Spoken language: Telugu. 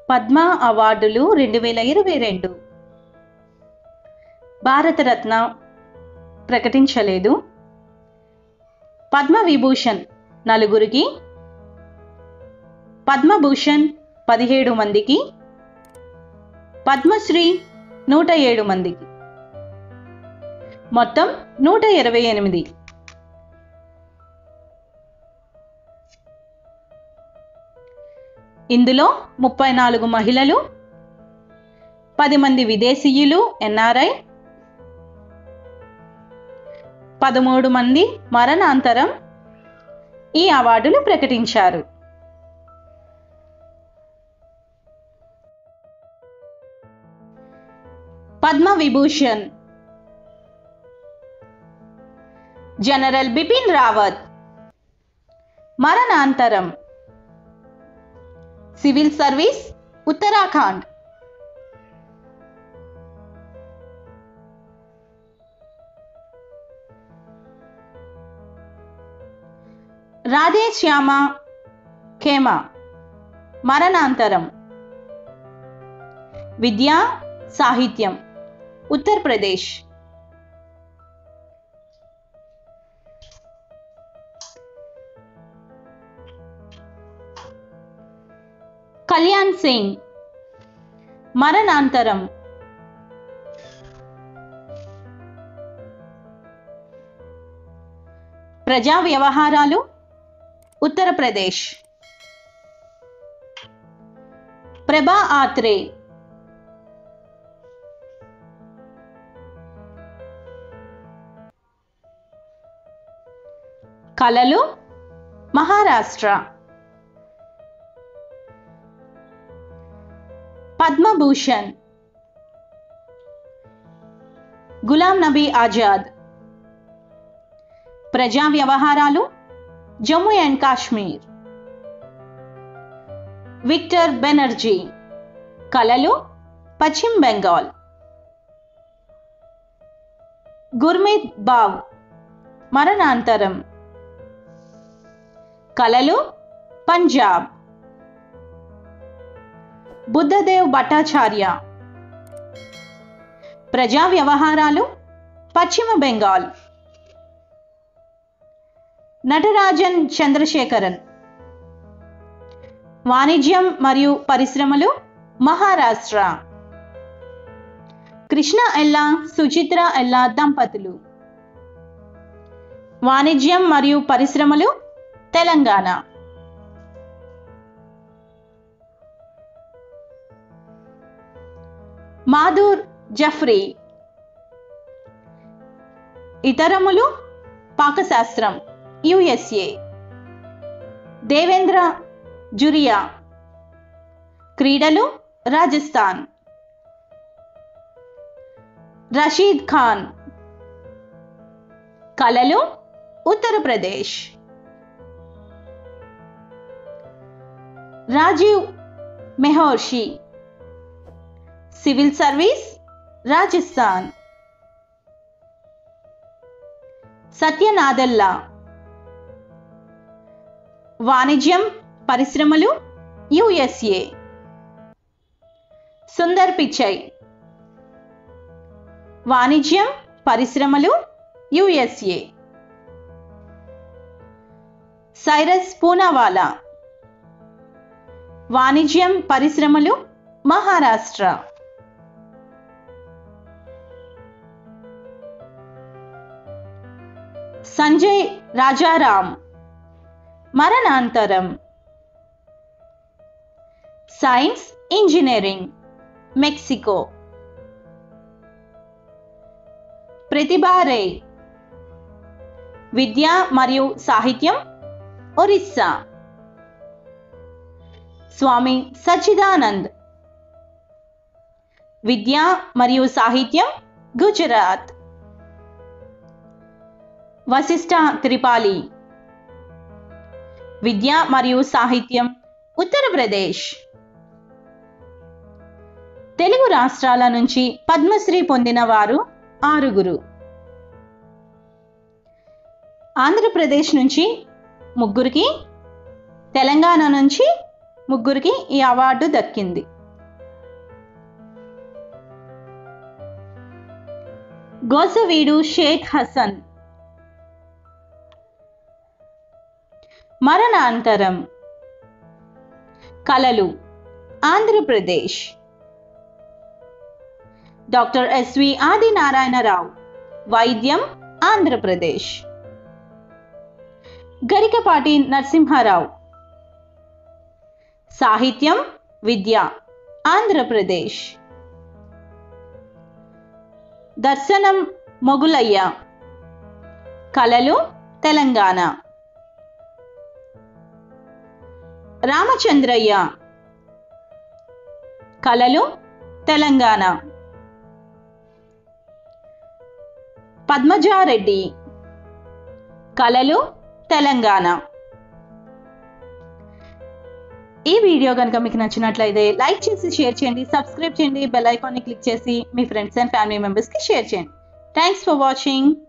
పద్మ అవార్డులు రెండు వేల ఇరవై రెండు భారతరత్న ప్రకటించలేదు పద్మ విభూషణ్ నలుగురికి పద్మభూషణ్ పదిహేడు మందికి పద్మశ్రీ నూట ఏడు మందికి మొత్తం నూట ఇరవై ఎనిమిది ఇందులో ముప్పై నాలుగు మహిళలు పది మంది విదేశీయులు ఎన్ఆర్ఐ పదమూడు మంది మరణాంతరం ఈ అవార్డులు ప్రకటించారు పద్మ విభూషణ్ జనరల్ బిపిన్ రావత్ మరణాంతరం సివిల్ సర్వీస్ ఉత్తరాఖండ్ రాధే శ్యామ ఖేమ మరణాంతరం విద్యా సాహిత్యం ఉత్తరప్రదేశ్ కళ్యాణ్ సింగ్ మరణాంతరం ప్రజా వ్యవహారాలు ఉత్తరప్రదేశ్ ప్రభా ఆత్రే కళలు మహారాష్ట్ర పద్మభూషణ్ గులాం నబీ ఆజాద్ ప్రజా వ్యవహారాలు జమ్మూ అండ్ కాశ్మీర్ విక్టర్ బెనర్జీ కళలు పశ్చిమ బెంగాల్ గుర్మీత్ బావ్ మరణాంతరం కళలు పంజాబ్ బుద్ధదేవ్ భట్టాచార్య ప్రజా వ్యవహారాలు పశ్చిమ బెంగాల్ నటరాజన్ చంద్రశేఖరన్ వాణిజ్యం మరియు పరిశ్రమలు మహారాష్ట్ర కృష్ణ ఎల్లా సుచిత్ర ఎల్లా దంపతులు వాణిజ్యం మరియు పరిశ్రమలు తెలంగాణ మాధుర్ జఫ్రీ ఇతరములు పాకశాస్త్రం యుఎస్ఏ దేవేంద్ర జురియా క్రీడలు రాజస్థాన్ రషీద్ ఖాన్ కళలు ఉత్తరప్రదేశ్ రాజీవ్ మెహోర్షి సివిల్ సర్వీస్ రాజస్థాన్ సత్యనాదల్లా వాణిజ్యం పరిశ్రమలు యుఎస్ఏ సుందర్ పిచ్చై వాణిజ్యం పరిశ్రమలు యుఎస్ఏ సైరస్ పూనావాలా వాణిజ్యం పరిశ్రమలు మహారాష్ట్ర సంజయ్ రాజారాం మరణాంతరం science engineering Mexico Pratibha Ray విద్య మరియు సాహిత్యం ఒరిస్సా స్వామి సచ్చిదానంద్ విద్య మరియు సాహిత్యం గుజరాత్ వశిష్ఠ త్రిపాలి విద్య మరియు సాహిత్యం ఉత్తరప్రదేశ్ తెలుగు రాష్ట్రాల నుంచి పద్మశ్రీ పొందిన వారు ఆరుగురు ఆంధ్రప్రదేశ్ నుంచి ముగ్గురికి తెలంగాణ నుంచి ముగ్గురికి ఈ అవార్డు దక్కింది గోసవీడు షేక్ హసన్ మరణాంతరం కళలు ఆంధ్రప్రదేశ్ డాక్టర్ ఎస్వి ఆదినారాయణరావు వైద్యం ఆంధ్రప్రదేశ్ గరికపాటి నరసింహారావు సాహిత్యం విద్య ఆంధ్రప్రదేశ్ దర్శనం మొగులయ్య కళలు తెలంగాణ రామచంద్రయ్య కళలు తెలంగాణ పద్మజారెడ్డి కళలు తెలంగాణ ఈ వీడియో కనుక మీకు నచ్చినట్లయితే లైక్ చేసి షేర్ చేయండి సబ్స్క్రైబ్ చేయండి బెల్ ఐకాన్ని క్లిక్ చేసి మీ ఫ్రెండ్స్ అండ్ ఫ్యామిలీ మెంబర్స్కి షేర్ చేయండి థ్యాంక్స్ ఫర్ వాచింగ్